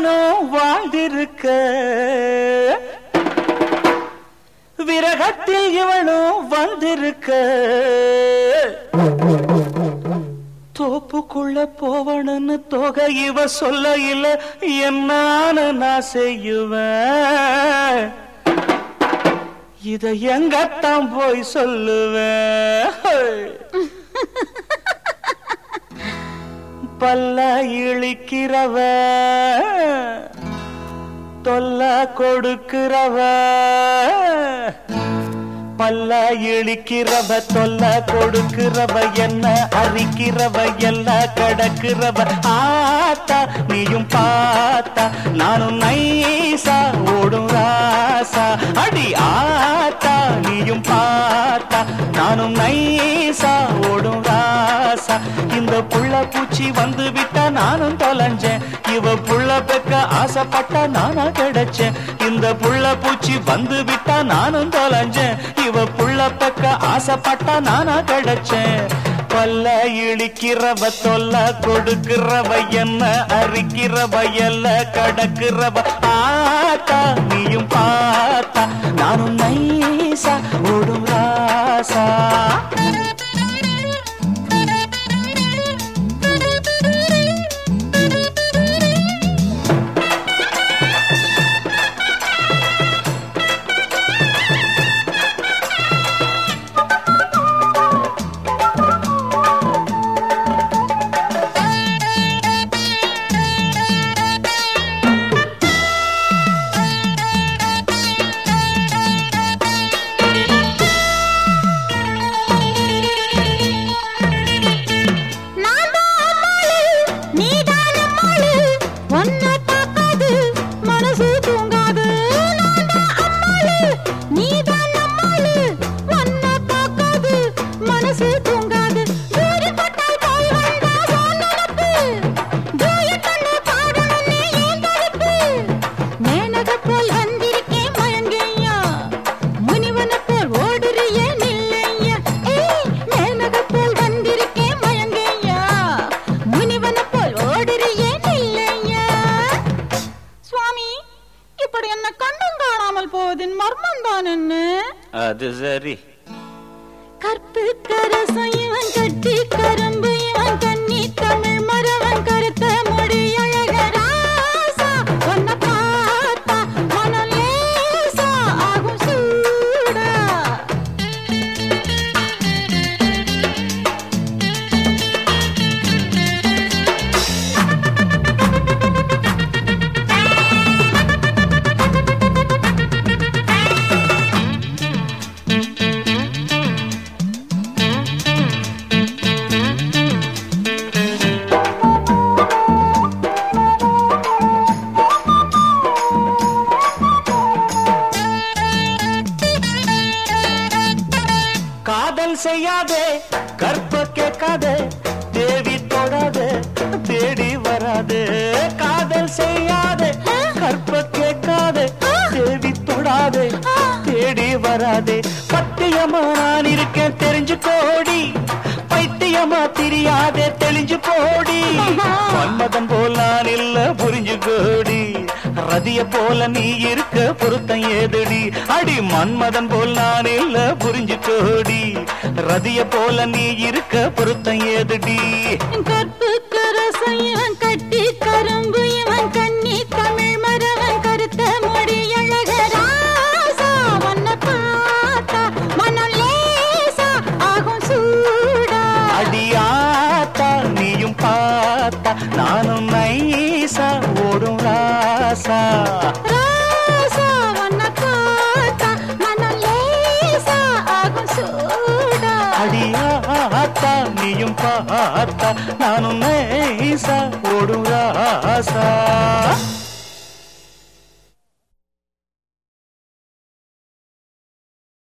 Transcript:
இவனும் வாழ்ந்திருக்க விரகத்தில் இவனும் வந்திருக்க தோப்புக்குள்ள போவணும்னு தொகை இவ சொல்ல இல்ல என்னான்னு நான் செய்யுவேன் இத எங்கத்தான் போய் சொல்லுவேன் பல்ல இழிக்கிறவ தொல்ல கொடுக்கிறவ பல்ல இழிக்கிறவ தொல்ல கொடுக்கிறவ என்ன அரிக்கிறவ எல்லாம் கடக்கிறவ ஆத்தா நீயும் பார்த்தா நானும் நைசா ஓடும் ராசா அடி ஆத்தா நீயும் பார்த்தா நானும் நைசா ஓடும் ராசா இந்த புள்ள பூச்சி வந்து விட்டா நானும் தொலைஞ்சேன் இவ புள்ள பெக்க ஆசைப்பட்டா நானா கிடைச்சேன் இந்த புள்ள பூச்சி வந்து விட்டா நானும் தொலைஞ்சேன் இவ புள்ள பெக்க ஆசைப்பட்டா நானா கிடைச்சேன் பல்ல இழிக்கிறவ தொல்ல கொடுக்கிறவ என்ன அரிக்கிறவ எல்ல கடக்கிறவ ஆத்தா நீயும் பார்த்தா நானும் நைசா ஓடும் ராசா நான் தான் அம்மாளு, நீதான் அம்மாளு. உன்னை பார்க்காது, மனசு தூங்காது. நான் தான் அம்மாளு, நீதான் அம்மாளு. உன்னை பார்க்காது, மனசு தூங்காது. தூரிப்பட்டால் போய் வந்தா சோனலப்பு. தூயக்கண்ணு பாடணும்னு ஏன் தடுப்பு? மேனகப் போல் வந்திருக்கேன் மயங்கையா. முனிவனைப் போல் ஓடுறியே நில்லையா. ஏய், மேனகப் போல் வந்திருக்கேன் மயங்கையா. முனிவனைப் போல் ஓடுறியே நில்லையா. சுவாமி இப்படி என்ன கண்ணும் காணாமல் போவதின் மர்மம் தான் என்ன அது சரி கற்பு கரசம் இவன் கட்டி கரும்பு இவன் கண்ணி தமிழ் மரவன் கருத்த மொழி அழக ராசா உன்னை பார்த்தா மனம் லேசா ஆகும் சூடா காதல் செய்யாதே கற்ப கேட்காதே தேவி தொடாதே தேடி வராதே காதல் செய்யாதே கற்ப கேட்காதே தேவி தொடாதே தேடி வராதே பத்தியமா நான் இருக்கேன் தெரிஞ்சு கோடி பைத்தியமா தெரியாதே தெளிஞ்சு போடி மன்மதன் போல் நான் இல்ல புரிஞ்சு கோடி ரதிய போல நீ இருக்க பொருத்தம் ஏதடி அடி மன்மதன் போல் நான் இல்ல புரிஞ்சு கோடி ரதிய போல நீ இருக்க பொருத்தம் ஏதடி கற்பு கரசம் இவன் கட்டி கரும்பு இவன் கண்ணி தமிழ் மரவன் கருத்த மொழி அழக ராசா உன்னை பார்த்தா மனம் லேசா ஆகும் சூடா அடியாத்தா நீயும் பார்த்தா நானும் நைசா ஓடும் ராசா ராசா உன்னை பார்த்தா மனம் லேசா ஆகும் சூடா அடியாத்தா நீயும் பார்த்தா நானும் நைசா ஓடும் ராசா